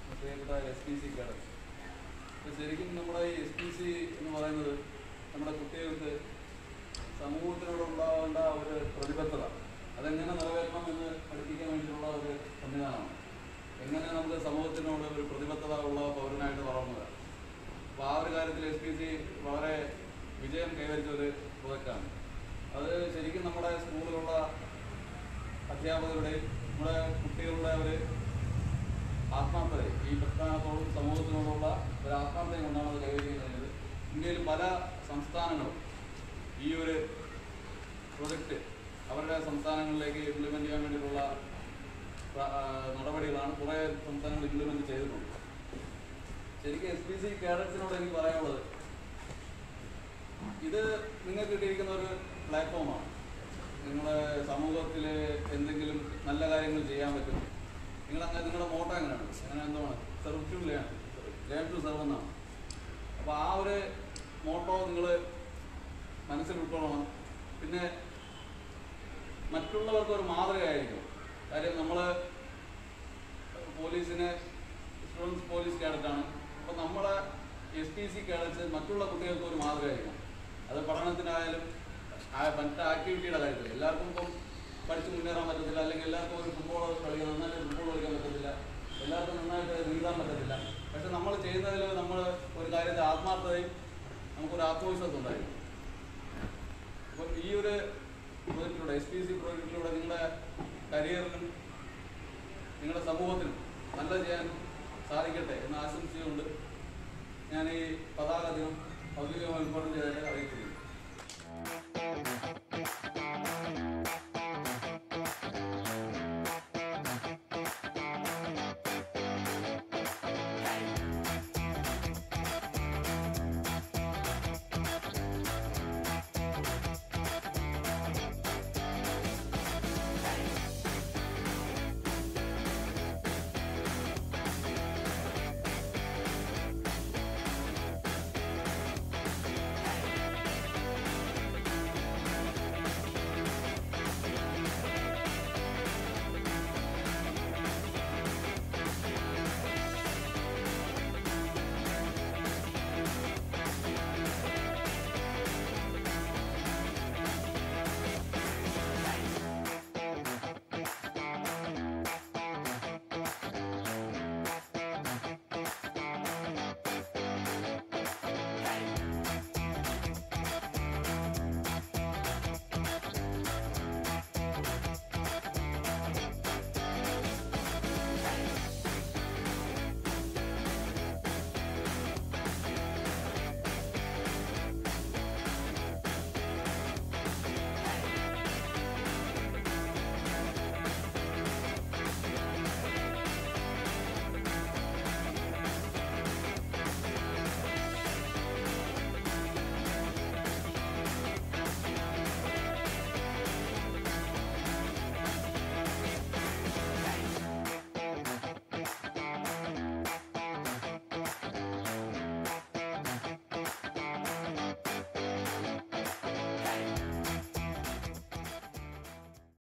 പ്രിയപ്പെട്ട S P C cadre ശരിക്കും നമ്മുടെ ഈ എസ് പി സി എന്ന് പറയുന്നത് നമ്മുടെ കുട്ടികൾക്ക് സമൂഹത്തിനോടുണ്ടാവേണ്ട ഒരു പ്രതിബദ്ധത അതെങ്ങനെ നിറവേറ്റണം എന്ന് പഠിപ്പിക്കാൻ വേണ്ടിയിട്ടുള്ള ഒരു സംവിധാനമാണ് എങ്ങനെ നമുക്ക് സമൂഹത്തിനോട് ഒരു പ്രതിബദ്ധത ഉള്ള പൗരനായിട്ട് വളർന്നു വരാം അപ്പോൾ ആ ഒരു കാര്യത്തിൽ എസ് പി സി വളരെ വിജയം കൈവരിച്ച ഒരു പ്രോജക്റ്റാണ് അത് ശരിക്കും നമ്മുടെ സ്കൂളിലുള്ള അധ്യാപകരുടെയും നമ്മുടെ കുട്ടികളുടെ ഒരു ആത്മാർത്ഥത ഈ പ്രസ്ഥാനത്തോടും സമൂഹത്തിനോടുള്ള ഒരു ആത്മാർത്ഥതയും കൊണ്ടാണ് അത് കൈവരിക്കാൻ കഴിഞ്ഞത് ഇന്ത്യയിൽ പല സംസ്ഥാനങ്ങളും ഈ ഒരു പ്രൊജക്റ്റ് അവരുടെ സംസ്ഥാനങ്ങളിലേക്ക് ഇംപ്ലിമെൻ്റ് ചെയ്യാൻ വേണ്ടിയിട്ടുള്ള പ്ര- ആ, നടപടികളാണ് കുറേ സംസ്ഥാനങ്ങൾ ഇംപ്ലിമെൻ്റ് ചെയ്തിട്ടുണ്ട് ശരിക്കും എസ് പി സി കേഡറ്റ്സിനോട് എനിക്ക് പറയാനുള്ളത് ഇത് നിങ്ങൾക്ക് കിട്ടിയിരിക്കുന്ന ഒരു പ്ലാറ്റ്ഫോമാണ് നിങ്ങളുടെ സമൂഹത്തിൽ എന്തെങ്കിലും നല്ല കാര്യങ്ങൾ ചെയ്യാൻ പറ്റും നിങ്ങൾ അങ്ങനെ നിങ്ങളുടെ മോട്ടോ എങ്ങനെയാണ് അങ്ങനെ എന്താണ് serve to learn learn to serve എന്നാണ് അപ്പോൾ ആ ഒരു മോട്ടോ നിങ്ങൾ മനസ്സിൽ ഉൾക്കൊള്ളണം പിന്നെ മറ്റുള്ളവർക്ക് ഒരു മാതൃകയായിരിക്കും കാര്യം നമ്മൾ പോലീസിന് സ്റ്റുഡൻസ് പോലീസ് കേഡറ്റാണ് അപ്പോൾ നമ്മളെ എസ് പി സി കേഡറ്റ്സ് മറ്റുള്ള കുട്ടികൾക്ക് ഒരു മാതൃകയായിരിക്കണം അത് പഠനത്തിനായാലും ആ മറ്റ് ആക്ടിവിറ്റിയുടെ കാര്യത്തിൽ എല്ലാവർക്കും ഇപ്പം പഠിച്ച് മുന്നേറാൻ പറ്റത്തില്ല അല്ലെങ്കിൽ എല്ലാവർക്കും ഒരു ഫുട്ബോൾ കളിക്കാൻ നന്നായിട്ട് ഫുട്ബോൾ കളിക്കാൻ പറ്റത്തില്ല എല്ലാവർക്കും നന്നായിട്ട് നീന്താൻ പറ്റത്തില്ല പക്ഷെ നമ്മൾ ചെയ്യുന്നതിൽ നമ്മൾ ഒരു കാര്യത്തിൽ ആത്മാർത്ഥതയും നമുക്കൊരു ആത്മവിശ്വാസം ഉണ്ടായിരിക്കും അപ്പം ഈ ഒരു പ്രോജക്റ്റിലൂടെ എസ് പി സി പ്രോജക്റ്റിലൂടെ നിങ്ങളുടെ കരിയറിനും നിങ്ങളുടെ സമൂഹത്തിനും നല്ല ചെയ്യാൻ സാധിക്കട്ടെ എന്ന് ആശംസിച്ചുകൊണ്ട് ഞാൻ ഈ പതാക ദിനം ഔദ്യോഗികമായി ഉദ്ഘാടനം ചെയ്തതായിട്ട് അറിയിക്കുന്നു